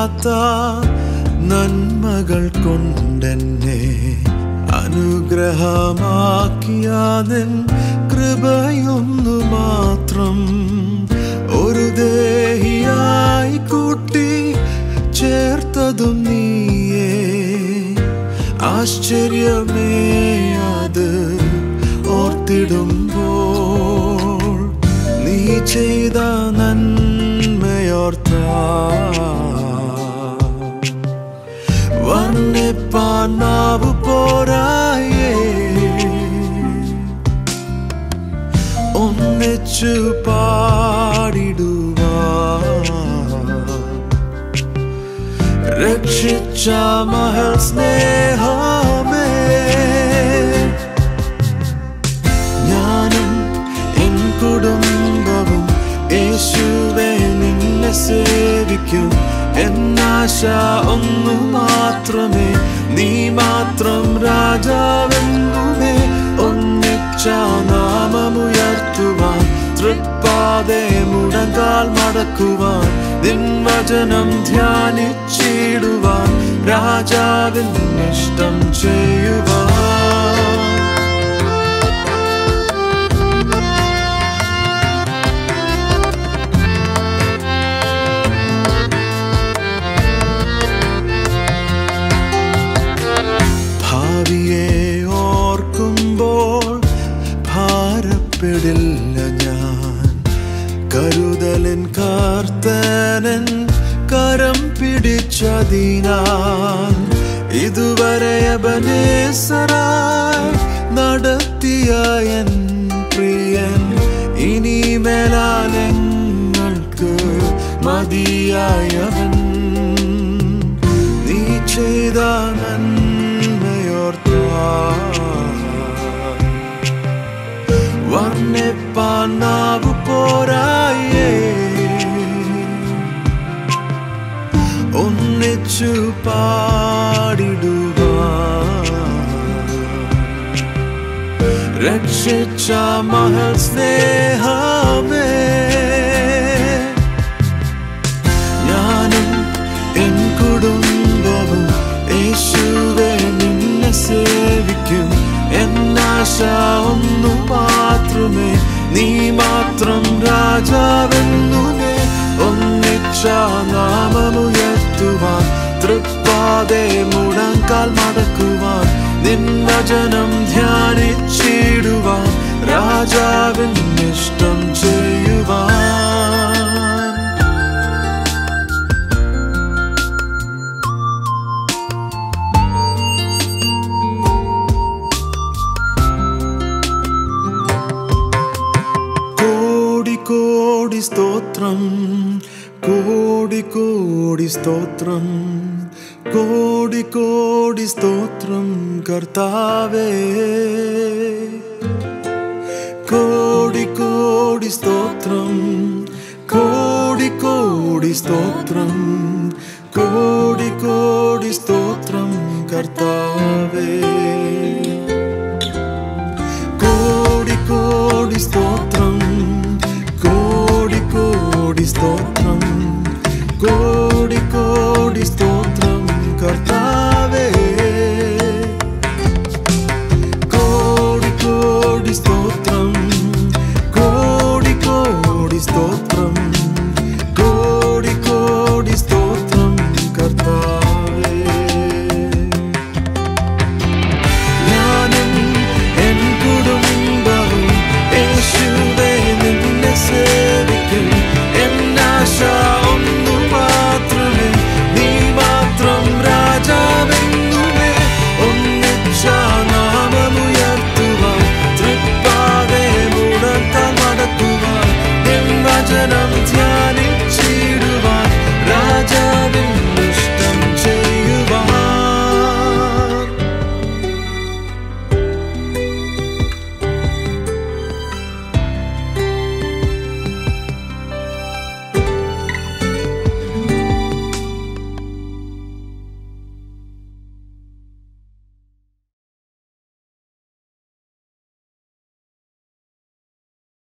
തീരാത്ത നന്മകൾ കൊണ്ടെന്നെ അനുഗ്രഹമാക്കിയ നിൻ കൃപയൊന്നു മാത്രം ഒരു ദേഹിയായി കൂട്ടി ചേർത്തതും നീയേ ആശ്ചര്യമേ അത് ഓർത്തിടുമ്പോൾ നീ ചെയ്ത നന്മയോർത്ത വർണ്ണിപ്പാൻ നാവ് പോരായേ ഒന്നിച്ചു പാടിടുവാ രക്ഷിച്ച മഹൽ സ്നേഹമേ ഞാനും എൻ കുടുംബവും യേശുവെ നിന്നെ സേവിക്കും എന്നാശ ഒന്നു മാത്രമേ നീ മാത്രം രാജാവെന്നുമേ ഒന്നിച്ച നാമമുയർത്തുവാൻ തൃപ്പാതെ മുടങ്കാൽ മടക്കുവാൻ നിൻ വചനം ധ്യാനിച്ചിടുവാൻ രാജാവിൻ ഇഷ്ടം ചെയ്യുവാൻ ഭാവിയെ ഓർക്കുമ്പോൾ ഭാരപ്പെടില്ല ഞാൻ കരുതലിൻ കർത്തനൻ കരം പിടിച്ചതിനാൽ ഇതുവരെ അബനേസറായി നടത്തിയ എൻ പ്രിയൻ ഇനി മേലാലങ്ങൾക്ക് മതിയായവൻ നീ ചെയ്ത നന്മയോർത്ത വർണ്ണിപ്പാൻ നാവ് പോരായേ ഒന്നിച്ചു പാടിടുക രക്ഷിച്ച മഹൽ സ്നേഹമേ ഞാനും എൻ കുടുംബവും യേശുവെ നിന്നെ സേവിക്കും എന്നാശ ഒന്നു മാത്രമേ നീ മാത്രം രാജാവെന്നുമേ ഒന്നിച്ച നാമമുയർത്തുവാൻ തൃപ്പാതെ മുടങ്കാൽ മടക്കുവാൻ നിൻ വചനം ധ്യാനിച്ചിടുവാൻ രാജാവിൻ ഇഷ്ടം ചെയ്യുവാൻ കോടി കോടി സ്തോത്രം കോടി കോടി സ്തോത്രം കോടി കോടി സ്തോത്രം കർത്താവേ കോടി കോടി സ്തോത്രം കോടി കോടി സ്തോത്രം കോടി കോടി സ്തോത്രം കർത്താവേ കോടി കോടി സ്തോത്രം കോടി കോടി സ്തോത്രം കോടി കോടി സ്തോത്രം കർത്താവേ കോടി കോടി സ്തോത്രം കോടി കോടി സ്തോത്രം